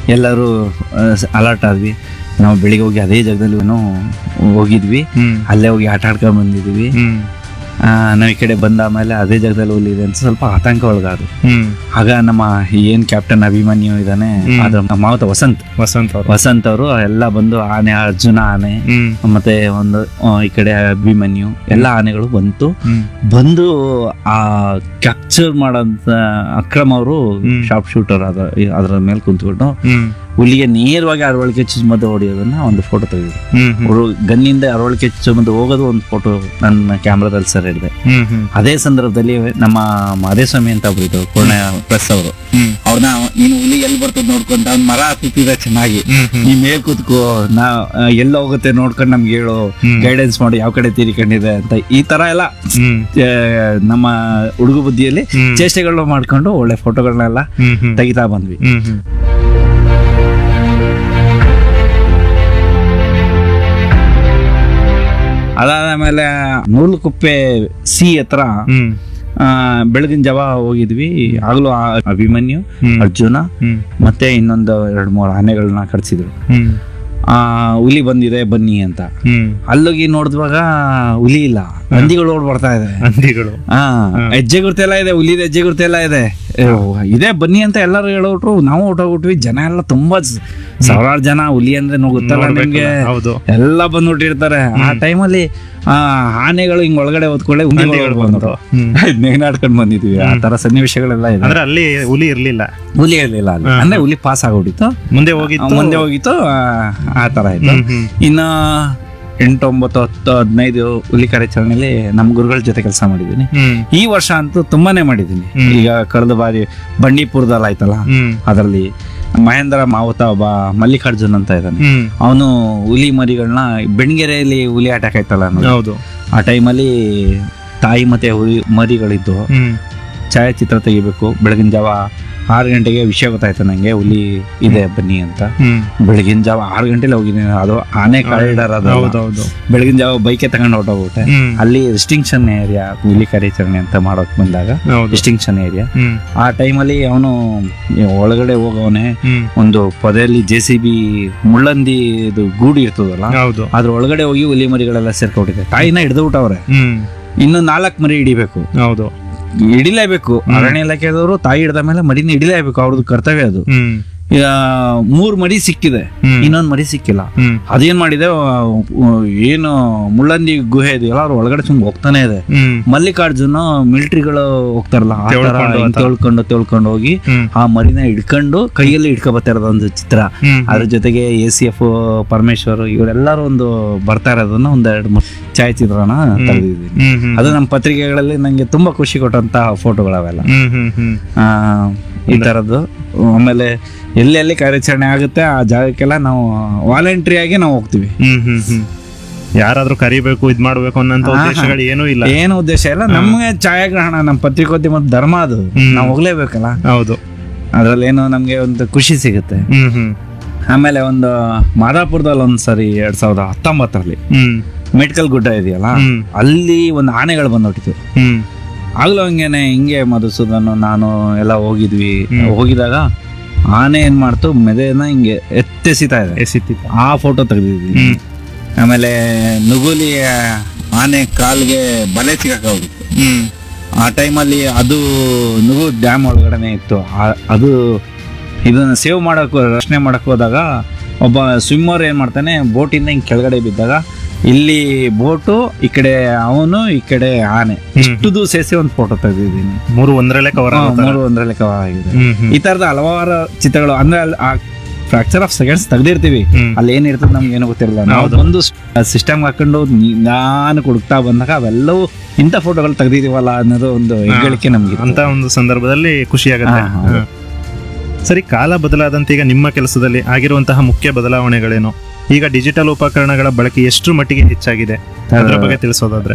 ಎಲ್ಲರೂ ಅಲರ್ಟ್ ಆದ್ವಿ ನಾವು ಬೆಳಿಗ್ಗೆ ಹೋಗಿ ಅದೇ ಜಾಗದಲ್ಲಿ ಏನೋ ಹೋಗಿದ್ವಿ ಹ್ಮ್ ಅಲ್ಲೇ ಹೋಗಿ ಆಟ ಆಡ್ಕೊಂಡ್ ಬಂದಿದ್ವಿ ಹ್ಮ್ ಆ, ನಾವು ಈ ಕಡೆ ಬಂದ ಆಮೇಲೆ ಅದೇ ಜಾಗದಲ್ಲಿ ಹುಲಿ ಇದೆ ಅಂತ ಸ್ವಲ್ಪ ಆತಂಕ ಒಳಗಾದ್ರು ಹ್ಮ್ ಆಗ ನಮ್ಮ ಏನ್ ಕ್ಯಾಪ್ಟನ್ ಅಭಿಮನ್ಯು ಇದ್ದಾನೆ ಹ್ಮ್. ಅದ್ರ ಮಾವತ ವಸಂತ್ ವಸಂತ್ ಅವರು ವಸಂತ್ ಅವರು ಎಲ್ಲ ಬಂದು ಆನೆ ಅರ್ಜುನ ಆನೆ ಹ್ಮ್ ಮತ್ತೆ ಒಂದು ಆ, ಈ ಕಡೆ ಅಭಿಮನ್ಯು ಎಲ್ಲ ಆನೆಗಳು ಬಂತು ಹ್ಮ್ ಬಂದು ಆ ಕ್ಯಾಪ್ಚರ್ ಮಾಡೋಂಥ ಅಕ್ರಮ್ ಅವರು ಹ್ಮ್. ಶಾರ್ಪ್ ಶೂಟರ್ ಅದ ಅದರ ಮೇಲೆ ಕುಂತ್ಕೊಂಡು ಹ್ಮ್ ಹುಲಿಗೆ ನೇರವಾಗಿ ಅರವಳಿಕೆ ಚುಚ್ಚುಮದ್ದು ಹೊಡೆಯೋದನ್ನ ಒಂದು ಫೋಟೋ ತೆಗೆದ್ರು ಹ್ಮ್ ಹ್ಮ್ ಅವರು ಗನ್ನಿಂದ ಅರವಳಿಕೆ ಚುಚ್ಚುಮದ್ದು ಹೋಗೋದು ಒಂದು ಫೋಟೋ ನನ್ನ ಕ್ಯಾಮ್ರಾದಲ್ಲಿ ಸರ್ ಹಿಡಿದೆ ಹ್ಮ್ ಹ್ಮ್ ಅದೇ ಸಂದರ್ಭದಲ್ಲಿ ನಮ್ಮ ಮಾದೇಸ್ವಾಮಿ ಅಂತ ಒಬ್ರು ಇದ್ರು ಪೂರ್ಣ ಪ್ರೆಸ್ ಅವರು ಹ್ಮ್ ಅವ್ರನ್ನ ನೀನು ಹುಲಿ ಎಲ್ಲಿ ಬರ್ತದೆ ನೋಡ್ಕೊಂತ ಅವ್ನ ಮರ ಹತ್ತಿದ ಚೆನ್ನಾಗಿ ಹ್ಮ್ ಹ್ಮ್ ನೀ ಮೇಲ್ ಕೂತ್ಕೋ ನಾ ಆ, ಎಲ್ಲ ಹೋಗುತ್ತೆ ನೋಡ್ಕೊಂಡು ನಮ್ಗೆ ಹೇಳು ಹ್ಮ್. ಗೈಡೆನ್ಸ್ ಮಾಡಿ ಯಾವ ಕಡೆ ತೀರಿಕೊಂಡಿದೆ ಅಂತ ಈ ತರ ಎಲ್ಲ ಹ್ಮ್ ಆ, ನಮ್ಮ ಹುಡುಗ ಬುದ್ಧಿಯಲ್ಲಿ ಹ್ಮ್. ಚೇಷ್ಟೆಗಳನ್ನ ಮಾಡ್ಕೊಂಡು ಒಳ್ಳೆ ಫೋಟೋಗಳನ್ನೆಲ್ಲ ಹ್ಮ್ ಹ್ಮ್ ತೆಗಿತಾ ಬಂದ್ವಿ ಹ್ಮ್ ಹ್ಮ್ ಅದಾದ ನೂಲುಕುಪ್ಪೆ ಸಿ ಹತ್ರ ಹ್ಮ್ ಆ, ಬೆಳಗಿನ ಜಾವ ಹೋಗಿದ್ವಿ ಆಗ್ಲೂ ಆ ಅಭಿಮನ್ಯು ಹ್ಮ್. ಅರ್ಜುನ ಹ್ಮ್ ಮತ್ತೆ ಇನ್ನೊಂದು ಎರಡು ಮೂರು ಆನೆಗಳನ್ನ ಕಟ್ಸಿದ್ರು ಹ್ಮ್ ಆ ಹುಲಿ ಬಂದಿದೆ ಬನ್ನಿ ಅಂತ ಹ್ಮ್ ಅಲ್ಲೋಗಿ ನೋಡಿದ್ವಾಗ ಹುಲಿ ಇಲ್ಲ ಹಂದಿಗಳು ಓಡ್ ಬರ್ತಾ ಇದೆ ಹಂದಿಗಳು ಹಾ ಹೆಜ್ಜೆ ಗುರ್ತೆ ಎಲ್ಲ ಇದೆ ಹುಲಿದ ಹೆಜ್ಜೆ ಗುರ್ತೆ ಎಲ್ಲ ಇದೆ ಏ, ಇದೆ ಬನ್ನಿ ಅಂತ ಎಲ್ಲರೂ ಹೇಳೋಟ್ರು ನಾವು ಹೊಟ್ಟೋಗ್ಬಿಟ್ವಿ ಜನ ಎಲ್ಲ ತುಂಬಾ ಸ- ಸಾವಿರಾರು ಜನ ಹುಲಿ ಅಂದ್ರೆ ನೋ- ಗೊತ್ತಲ್ಲ ನಿಮ್ಗೆ ಹೌದು ಎಲ್ಲ ಬಂದ್ಬಿಟ್ಟಿರ್ತಾರೆ ಆ ಟೈಮಲ್ಲಿ ಆ ಆನೆಗಳು ಹಿಂಗ್ ಒಳಗಡೆ ಹೊತ್ಕೊಳ್ಳೆ ಹಂದಿಗಳು ಬಂತು ಹ್ಮ್ ನೇಗ್ನಾಡ್ಕೊಂಡ್ ಬಂದಿದ್ವಿ ಆ ತರ ಸನ್ನಿವೇಶಗಳೆಲ್ಲ ಇದೆ ಅಂದ್ರೆ ಅಲ್ಲಿ ಹುಲಿ ಇರ್ಲಿಲ್ಲ ಹುಲಿ ಇರ್ಲಿಲ್ಲ ಅಲ್ಲಿ ಅಂದ್ರೆ ಹುಲಿ ಪಾಸ್ ಆಗ್ಬಿಟ್ಟಿತ್ತು ಮುಂದೆ ಹೋಗಿತ್ತು ಮುಂದೆ ಹೋಗಿತ್ತು ಆ, ಆ ತರ ಇತ್ತು ಹ್ಮ್ ಹ್ಮ್ ಇನ್ನ ಎಂಟು ಒಂಬತ್ತು ಹತ್ತು ಹದಿನೈದು ಹುಲಿ ಕಾರ್ಯಾಚರಣೆಯಲ್ಲಿ ನಮ್ಮ ಗುರುಗಳ ಜೊತೆ ಕೆಲಸ ಮಾಡಿದ್ದೀನಿ ಹ್ಮ್ ಈ ವರ್ಷ ಅಂತೂ ತುಂಬಾನೇ ಮಾಡಿದ್ದೀನಿ ಹ್ಮ್. ಈಗ ಕಳೆದ ಬಾರಿ ಬಂಡೀಪುರದಲ್ಲಿ ಆಯ್ತಲ್ಲ ಹ್ಮ್ ಅದರಲ್ಲಿ ಮಹೇಂದ್ರ ಮಾವುತ ಒಬ್ಬ ಮಲ್ಲಿಕಾರ್ಜುನ್ ಅಂತ ಇದ್ದಾನೆ ಹ್ಮ್ ಅವನು ಹುಲಿ ಮರಿಗಳನ್ನ ಬೆಣಗೆರೆಯಲ್ಲಿ ಹುಲಿ ಅಟ್ಯಾಕ್ ಆಯ್ತಲ್ಲ ನೋಡಿ. ಹೌದು ಆ ಟೈಮಲ್ಲಿ ತಾಯಿ ಮತ್ತೆ ಹುಲಿ ಮರಿಗಳಿದ್ದು ಹ್ಮ್ ಛಾಯಾಚಿತ್ರ ತೆಗಿಬೇಕು ಬೆಳಗಿನ ಜಾವ ಆರು ಗಂಟೆಗೆ ವಿಷಯ ಗೊತ್ತಾಯ್ತು ನಂಗೆ ಹುಲಿ ಇದೆ ಬನ್ನಿ ಅಂತ ಹ್ಮ್ ಬೆಳಗಿನ ಜಾವ ಆರು ಗಂಟೆಲಿ ಹೋಗಿದ್ದೀನಿ ಅದು ಆನೆ ಕಾರಿಡಾರ್ ಅದು ಹೌದೌದು ಬೆಳಗಿನ ಜಾವ ಬೈಕೆ ತಗೊಂಡು ಹೊರಟೋಗ್ಬಿಟ್ಟೆ ಹ್ಮ್ ಅಲ್ಲಿ ರಿಸ್ಟಿಂಕ್ಷನ್ ಏರಿಯಾ ಹುಲಿ ಕಾರ್ಯಾಚರಣೆ ಅಂತ ಮಾಡೋಕ್ ಬಂದಾಗ ಹೌದು ಡಿಸ್ಟಿಂಕ್ಷನ್ ಏರಿಯಾ ಹ್ಮ್ ಆ ಟೈಮಲ್ಲಿ ಅವನು ಒಳಗಡೆ ಹೋಗವನೆ ಹ್ಮ್ ಒಂದು ಪೊದೆಯಲ್ಲಿ ಜೆ ಸಿ ಬಿ ಮುಳ್ಳಂದಿ ಇದು ಗೂಡು ಇರ್ತದಲ್ಲ ಹೌದು ಅದ್ರ ಒಳಗಡೆ ಹೋಗಿ ಹುಲಿ ಮರಿಗಳೆಲ್ಲ ಸೇರ್ಕೊಂಡಿದೆ ತಾಯಿನ ಹಿಡಿದು ಬಿಟ್ಟವ್ರೆ ಹ್ಮ್ ಇನ್ನು ನಾಲ್ಕು ಮರಿ ಹಿಡಿಬೇಕು ಹೌದು ಹಿಡಿಲೇಬೇಕು ಅರಣ್ಯ ಇಲಾಖೆದವರು ತಾಯಿ ಹಿಡಿದ ಮೇಲೆ ಮರಿನ ಹಿಡಿಲೇಬೇಕು ಅವ್ರದ್ದು ಕರ್ತವ್ಯ ಅದು ಹ್ಮ್ ಈಗ ಮೂರ್ ಮರಿ ಸಿಕ್ಕಿದೆ ಹ್ಮ್. ಇನ್ನೊಂದ್ ಮರಿ ಸಿಕ್ಕಿಲ್ಲ ಹ್ಮ್ ಅದೇನ್ ಮಾಡಿದೆ ಆ, ಏನು ಮುಳ್ಳಂದಿ ಗುಹೆ ಇದೆಯಲ್ಲ ಅವ್ರ ಒಳಗಡೆ ಸುಮ್ನೆ ಹೋಗ್ತಾನೆ ಇದೆ ಹ್ಮ್ ಮಲ್ಲಿಕಾರ್ಜುನ ಮಿಲಿಟರಿಗಳು ಹೋಗ್ತಾರಲ್ಲ ಆ ತರ ತೆಳ್ಕೊಂಡು ಹಿಂಗ್ ತೊಳ್ಕೊಂಡು ತೊಳ್ಕೊಂಡು ಹೋಗಿ ಹ್ಮ್ ಆ ಮರಿನ ಹಿಡ್ಕೊಂಡು ಕೈಯಲ್ಲಿ ಹಿಡ್ಕೊ ಬರ್ತಾ ಇರೋದು ಒಂದು ಚಿತ್ರ ಹ್ಮ್ ಅದ್ರ ಜೊತೆಗೆ ಎ ಸಿ ಎಫ್ ಪರಮೇಶ್ವರ್ ಇವರೆಲ್ಲರೂ ಒಂದು ಬರ್ತಾ ಇರೋದನ್ನ ಒಂದ್ ಎರಡು ಮೂರು ಛಾಯಾಚಿತ್ರನ ತೆಗೆದಿದ್ದೀನಿ ಹ್ಮ್ ಹ್ಮ್ ಅದು ನಮ್ಮ ಪತ್ರಿಕೆಗಳಲ್ಲಿ ನಂಗೆ ತುಂಬಾ ಖುಷಿ ಕೊಟ್ಟಂತ ಫೋಟೋಗಳವೆಲ್ಲ ಹ್ಮ್ ಹ್ಮ್ ಹ್ಮ್ ಆ, ಈ ತರದ್ದು ಆಮೇಲೆ ಎಲ್ಲೆಲ್ಲಿ ಕಾರ್ಯಾಚರಣೆ ಆಗುತ್ತೆ ಆ ಜಾಗಕ್ಕೆಲ್ಲ ನಾವು ವಾಲಂಟ್ರಿ ಆಗಿ ನಾವು ಹೋಗ್ತೀವಿ ಹ್ಮ್ ಹ್ಮ್ ಹ್ಮ್ ಯಾರಾದ್ರೂ ಕರಿಬೇಕು ಇದ್ ಮಾಡ್ಬೇಕು ಅನ್ನೋಂತ ಹಾ, ಹಾ. ಉದ್ದೇಶಗಳು ಏನೂ ಇಲ್ಲ ಏನು ಉದ್ದೇಶ ಇಲ್ಲ ನಮಗೆ ಛಾಯಾಗ್ರಹಣ ನಮ್ಮ ಪತ್ರಿಕೋದ್ಯಮದ ಧರ್ಮ ಅದು ಹ್ಮ್. ನಾವು ಹೋಗ್ಲೇಬೇಕಲ್ಲ ಹೌದು ಅದ್ರಲ್ಲಿ ಏನೋ ನಮ್ಗೆ ಒಂದು ಖುಷಿ ಸಿಗುತ್ತೆ ಹ್ಮ್ ಹ್ಮ್ ಆಮೇಲೆ ಒಂದು ಮಾದಾಪುರದಲ್ಲಿ ಒಂದ್ ಸರಿ ಎರಡ್ ಸಾವಿರದ ಹತ್ತೊಂಬತ್ತರಲ್ಲಿ ಹ್ಮ್ ಮೆಡಿಕಲ್ ಗುಡ್ಡ ಇದೆಯಲ್ಲ ಹ್ಮ್ ಅಲ್ಲಿ ಒಂದು ಆನೆಗಳು ಬಂದೋಟಿತ್ತು ಹ್ಮ್ ಆಗ್ಲೂ ಹಂಗೇನೆ ಹಿಂಗೆ ಮಧುಸೂದನ್ ನಾನು ಎಲ್ಲ ಹೋಗಿದ್ವಿ ಹ್ಮ್. ಹೋಗಿದಾಗ ಆನೆ ಏನ್ ಮಾಡ್ತು ಮೆದೆನ ಹಿಂಗೆ ಎತ್ತೆಸಿತಾ ಇದೆ ಎಸಿತಿತ್ತು ಆ ಫೋಟೋ ತೆಗೆದಿದ್ವಿ ಹ್ಮ್ ಆಮೇಲೆ ನುಗುಲಿ ಆನೆ ಕಾಲ್ಗೆ ಬಲೆ ಸಿಗಕ್ಕಾಗಿತ್ತು ಹ್ಮ್ ಆ ಟೈಮಲ್ಲಿ ಅದು ನುಗು ಡ್ಯಾಮ್ ಒಳಗಡೆನೆ ಇತ್ತು ಆ- ಅದು ಇದನ್ನ ಸೇವ್ ಮಾಡಕ್ ರಕ್ಷಣೆ ಮಾಡಕ್ ಹೋದಾಗ ಒಬ್ಬ ಸ್ವಿಮ್ಮರ್ ಏನ್ ಮಾಡ್ತಾನೆ ಬೋಟಿಂದ ಹಿಂಗ್ ಕೆಳಗಡೆ ಬಿದ್ದಾಗ ಇಲ್ಲಿ ಬೋಟು ಈ ಕಡೆ ಅವನು ಈ ಕಡೆ ಆನೆ ಇಷ್ಟುದು ಸೇರಿಸಿ ಒಂದು ಫೋಟೋ ತೆಗೆದಿದ್ದೀನಿ ಮೂರು ಒಂದ್ರಲ್ಲೇ ಕವರ್ ಆಗುತ್ತೆ ಮೂರು ಒಂದರಲ್ಲಿ ಕವರ್ ಆಗಿದೆ ಹ್ಮ್ ಹ್ಮ್ ಈ ತರದ ಹಲವಾರು ಚಿತ್ರಗಳು ಅಂದ್ರೆ ಅಲ್ಲಿ ಆ ಫ್ರಾಕ್ಚರ್ ಆಫ್ ಸೆಕೆಂಡ್ಸ್ ತೆಗ್ದಿರ್ತೀವಿ ಹ್ಮ್ ಅಲ್ಲಿ ಏನಿರ್ತದೆ ನಮ್ಗೆ ಏನು ಗೊತ್ತಿರಲ್ಲ ನಾವು ಹೌದು. ಒಂದು ಸಿಸ್ಟಮ್ ಹಾಕೊಂಡು ನಾನು ಹುಡುಕ್ತಾ ಬಂದಾಗ ಅವೆಲ್ಲವೂ ಇಂಥ ಫೋಟೋಗಳು ತೆಗ್ದಿದೀವಲ್ಲ ಅನ್ನೋದು ಒಂದು ಹೆಗ್ಗಳಿಕೆ ನಮ್ಗೆ ಇತ್ತು. ಅಂತ ಒಂದು ಸಂದರ್ಭದಲ್ಲಿ ಖುಷಿ ಆಗುತ್ತೆ ಹಾ, ಹೌದು. ಹಾ. ಸರಿ ಕಾಲ ಬದಲಾದಂತೆ ಈಗ ನಿಮ್ಮ ಕೆಲಸದಲ್ಲಿ ಆಗಿರುವಂತಹ ಮುಖ್ಯ ಬದಲಾವಣೆಗಳೇನು ಈಗ ಡಿಜಿಟಲ್ ಉಪಕರಣಗಳ ಬಳಕೆ ಎಷ್ಟು ಮಟ್ಟಿಗೆ ಹೆಚ್ಚಾಗಿದೆ ಅದರ ಬಗ್ಗೆ ತಿಳಿಸೋದಾದ್ರೆ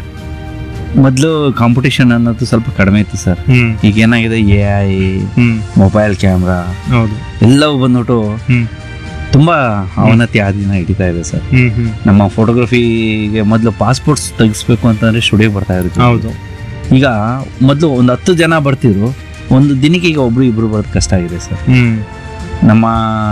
ಮೊದ್ಲು ಕಾಂಪಿಟೇಷನ್ ಅನ್ನೋದು ಸ್ವಲ್ಪ ಕಡಿಮೆ ಇತ್ತು ಸರ್ ಹ್ಮ್ ಈಗ ಏನಾಗಿದೆ ಎ ಐ ಹ್ಮ್ ಮೊಬೈಲ್ ಕ್ಯಾಮ್ರಾ ಹೌದು ಎಲ್ಲವೂ ಬಂದ್ಬಿಟ್ಟು ಹ್ಮ್ ತುಂಬಾ ಅವನತಿ ಆದಿನ ಹಿಡಿತಾ ಇದೆ ಸರ್ ಹ್ಮ್ ಹ್ಮ್ ನಮ್ಮ ಫೋಟೋಗ್ರಫಿಗೆ ಮೊದಲು ಪಾಸ್ಪೋರ್ಟ್ಸ್ ತೆಗಿಸ್ಬೇಕು ಅಂತಂದ್ರೆ ಸ್ಟುಡಿಯೋ ಬರ್ತಾ ಇರುತ್ತೆ ಹೌದು ಈಗ ಮೊದಲು ಒಂದು ಹತ್ತು ಜನ ಬರ್ತಿದ್ರು ಒಂದು ದಿನಕ್ಕೆ ಈಗ ಒಬ್ರು ಇಬ್ರು ಬರೋದು ಕಷ್ಟ ಆಗಿದೆ ಸರ್ ಹ್ಮ್ ನಮ್ಮ